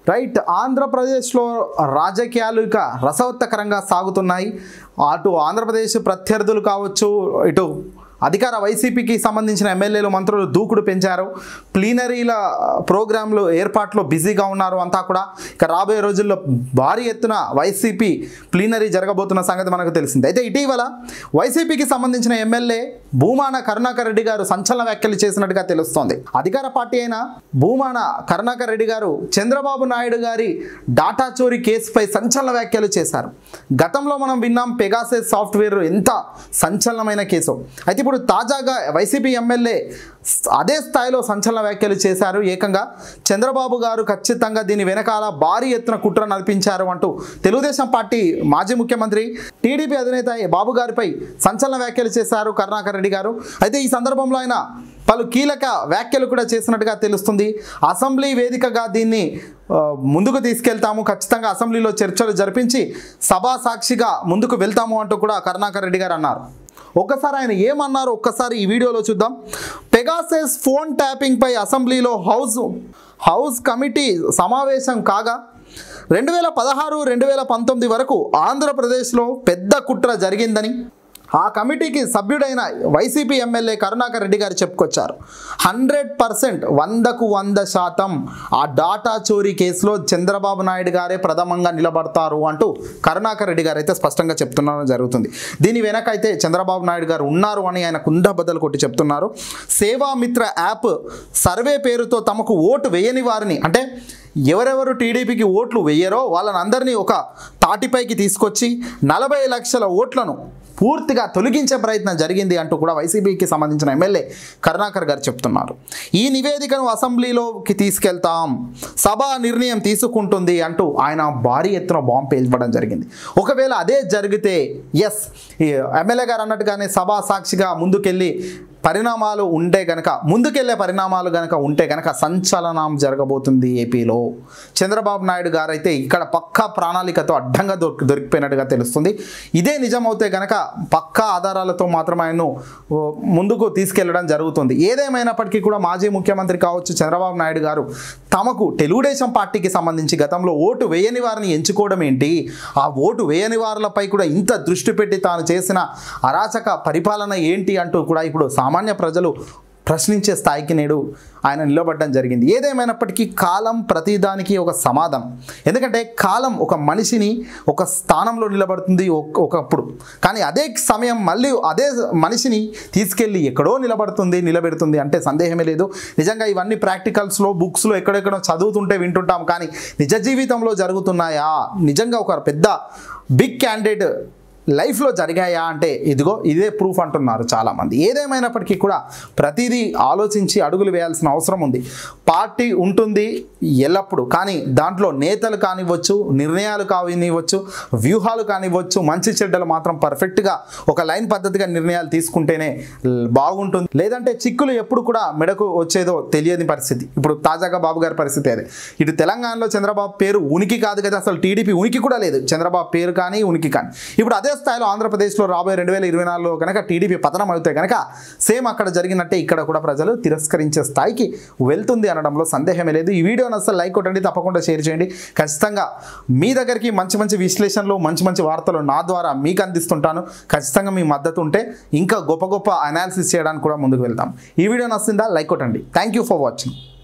right ఆంధ్రప్రదేశ్లో రాజకీయాలు ఇక రసవత్తకరంగా సాగుతున్నాయి అటు ఆంధ్రప్రదేశ్ ప్రత్యర్థులు కావచ్చు ఇటు అధికార వైసీపీకి సంబంధించిన ఎమ్మెల్యేలు మంత్రులు దూకుడు పెంచారు ప్లీనరీల ప్రోగ్రాంలు ఏర్పాట్లో బిజీగా ఉన్నారు అంతా కూడా ఇక రాబోయే రోజుల్లో భారీ ఎత్తున వైసీపీ ప్లీనరీ జరగబోతున్న సంగతి మనకు తెలిసింది అయితే ఇటీవల వైసీపీకి సంబంధించిన ఎమ్మెల్యే భూమాన కరుణాకర్ రెడ్డి గారు సంచలన వ్యాఖ్యలు చేసినట్టుగా తెలుస్తోంది అధికార పార్టీ అయిన భూమాన కరుణాకర్ రెడ్డి గారు చంద్రబాబు నాయుడు గారి డాటా చోరీ కేసుపై సంచలన వ్యాఖ్యలు చేశారు గతంలో మనం విన్నాం పెగాసెస్ సాఫ్ట్వేర్ ఎంత సంచలనమైన కేసు అయితే ఇప్పుడు తాజాగా వైసీపీ ఎమ్మెల్యే అదే స్థాయిలో సంచలన వ్యాఖ్యలు చేశారు ఏకంగా చంద్రబాబు గారు ఖచ్చితంగా దీని వెనకాల భారీ ఎత్తున కుట్ర నడిపించారు అంటూ తెలుగుదేశం పార్టీ మాజీ ముఖ్యమంత్రి టీడీపీ అధినేత బాబు గారిపై సంచలన వ్యాఖ్యలు చేశారు కరుణాకర్ రెడ్డి గారు అయితే ఈ సందర్భంలో ఆయన పలు కీలక వ్యాఖ్యలు కూడా చేసినట్టుగా తెలుస్తుంది అసెంబ్లీ వేదికగా దీన్ని ఆ, ముందుకు తీసుకెళ్తాము ఖచ్చితంగా అసెంబ్లీలో చర్చలు జరిపించి సభా సాక్షిగా ముందుకు వెళ్తాము అంటూ కూడా కరుణాకర్ రెడ్డి గారు అన్నారు ఒక్కసారి ఆయన ఏమన్నారో ఒక్కసారి ఈ వీడియోలో చూద్దాం పెగాసెస్ ఫోన్ ట్యాపింగ్ పై అసెంబ్లీలో హౌస్ హౌస్ కమిటీ సమావేశం కాగా రెండు వేల పదహారు రెండు వేల పంతొమ్మిది వరకు ఆంధ్రప్రదేశ్లో పెద్ద కుట్ర జరిగిందని ఆ కమిటీకి సభ్యుడైన వైసీపీ ఎమ్మెల్యే కరుణాకర్ రెడ్డి గారు చెప్పుకొచ్చారు హండ్రెడ్ పర్సెంట్ వందకు వంద శాతం ఆ డాటా చోరీ కేసులో చంద్రబాబు నాయుడు గారే ప్రథమంగా నిలబడతారు అంటూ కరుణాకర్ రెడ్డి గారు అయితే స్పష్టంగా చెప్తున్నారు జరుగుతుంది దీని వెనక అయితే చంద్రబాబు నాయుడు గారు ఉన్నారు అని ఆయన కుండ బద్దలు కొట్టి చెప్తున్నారు సేవామిత్ర యాప్ సర్వే పేరుతో తమకు ఓటు వేయని వారిని అంటే ఎవరెవరు టీడీపీకి ఓట్లు వేయరో వాళ్ళని అందరినీ ఒక తాటిపైకి తీసుకొచ్చి నలభై లక్షల ఓట్లను పూర్తిగా తొలగించే ప్రయత్నం జరిగింది అంటూ కూడా వైసీపీకి సంబంధించిన ఎమ్మెల్యే కరుణాకర్ గారు చెప్తున్నారు ఈ నివేదికను అసెంబ్లీలోకి తీసుకెళ్తాం సభ నిర్ణయం తీసుకుంటుంది అంటూ ఆయన భారీ ఎత్తున బాంబు పేల్చడం జరిగింది ఒకవేళ అదే జరిగితే ఎస్ ఎమ్మెల్యే గారు అన్నట్టుగానే సభా సాక్షిగా ముందుకెళ్ళి పరిణామాలు ఉంటే గనక ముందుకెళ్లే పరిణామాలు గనక ఉంటే గనక సంచలనం జరగబోతుంది ఏపీలో చంద్రబాబు నాయుడు గారు అయితే ఇక్కడ పక్కా ప్రణాళికతో అడ్డంగా దొరికి దొరికిపోయినట్టుగా తెలుస్తుంది ఇదే నిజమవుతే గనక పక్కా ఆధారాలతో మాత్రం ఆయన్ను ఓ, ముందుకు తీసుకెళ్లడం జరుగుతుంది ఏదేమైనప్పటికీ కూడా మాజీ ముఖ్యమంత్రి కావచ్చు చంద్రబాబు నాయుడు గారు తమకు తెలుగుదేశం పార్టీకి సంబంధించి గతంలో ఓటు వేయని వారిని ఎంచుకోవడం ఏంటి ఆ ఓటు వేయని వారిపై కూడా ఇంత దృష్టి పెట్టి తాను చేసిన అరాచక పరిపాలన ఏంటి అంటూ కూడా ఇప్పుడు సామాన్య ప్రజలు ప్రశ్నించే స్థాయికి నేడు ఆయన నిలబడడం జరిగింది ఏదేమైనప్పటికీ కాలం ప్రతిదానికి ఒక సమాధానం ఎందుకంటే కాలం ఒక మనిషిని ఒక స్థానంలో నిలబడుతుంది ఒక- ఒకప్పుడు కానీ అదే సమయం మళ్ళీ అదే మనిషిని తీసుకెళ్ళి ఎక్కడో నిలబడుతుంది నిలబెడుతుంది అంటే సందేహమే లేదు నిజంగా ఇవన్నీ ప్రాక్టికల్స్లో బుక్స్లో ఎక్కడెక్కడో చదువుతుంటే వింటుంటాం కానీ నిజ జీవితంలో జరుగుతున్నాయా నిజంగా ఒక పెద్ద బిగ్ క్యాండిడేట్ లైఫ్లో జరిగాయా అంటే ఇదిగో ఇదే ప్రూఫ్ అంటున్నారు చాలామంది ఏదేమైనప్పటికీ కూడా ప్రతిదీ ఆలోచించి అడుగులు వేయాల్సిన అవసరం ఉంది పార్టీ ఉంటుంది ఎల్లప్పుడూ కానీ దాంట్లో నేతలు కానివ్వచ్చు నిర్ణయాలు కానివ్వచ్చు వ్యూహాలు కానివ్వచ్చు మంచి చెడ్డలు మాత్రం పర్ఫెక్ట్గా ఒక లైన్ పద్ధతిగా నిర్ణయాలు తీసుకుంటేనే ల్- బాగుంటుంది లేదంటే చిక్కులు ఎప్పుడు కూడా మెడకు వచ్చేదో తెలియని పరిస్థితి ఇప్పుడు తాజాగా బాబు గారి పరిస్థితి అదే ఇటు తెలంగాణలో చంద్రబాబు పేరు ఉనికి కాదు కదా అసలు టీడీపీ ఉనికి కూడా లేదు చంద్రబాబు పేరు కానీ ఉనికి కానీ ఇప్పుడు అదే స్థాయిలో ఆంధ్రప్రదేశ్లో రాబోయే రెండు వేల ఇరవై నాలుగులో కనుక టీడీపీ పతనం అవుతే కనుక సేమ్ అక్కడ జరిగినట్టే ఇక్కడ కూడా ప్రజలు తిరస్కరించే స్థాయికి వెళ్తుంది అనడంలో సందేహమే లేదు ఈ వీడియోని అసలు లైక్ కొట్టండి తప్పకుండా షేర్ చేయండి ఖచ్చితంగా మీ దగ్గరికి మంచి మంచి విశ్లేషణలు మంచి మంచి వార్తలు నా ద్వారా మీకు అందిస్తుంటాను ఖచ్చితంగా మీ మద్దతు ఉంటే ఇంకా గొప్ప గొప్ప అనాలిసిస్ చేయడానికి కూడా ముందుకు వెళ్తాం ఈ వీడియో నచ్చిందా లైక్ కొట్టండి థ్యాంక్ యూ ఫర్ వాచింగ్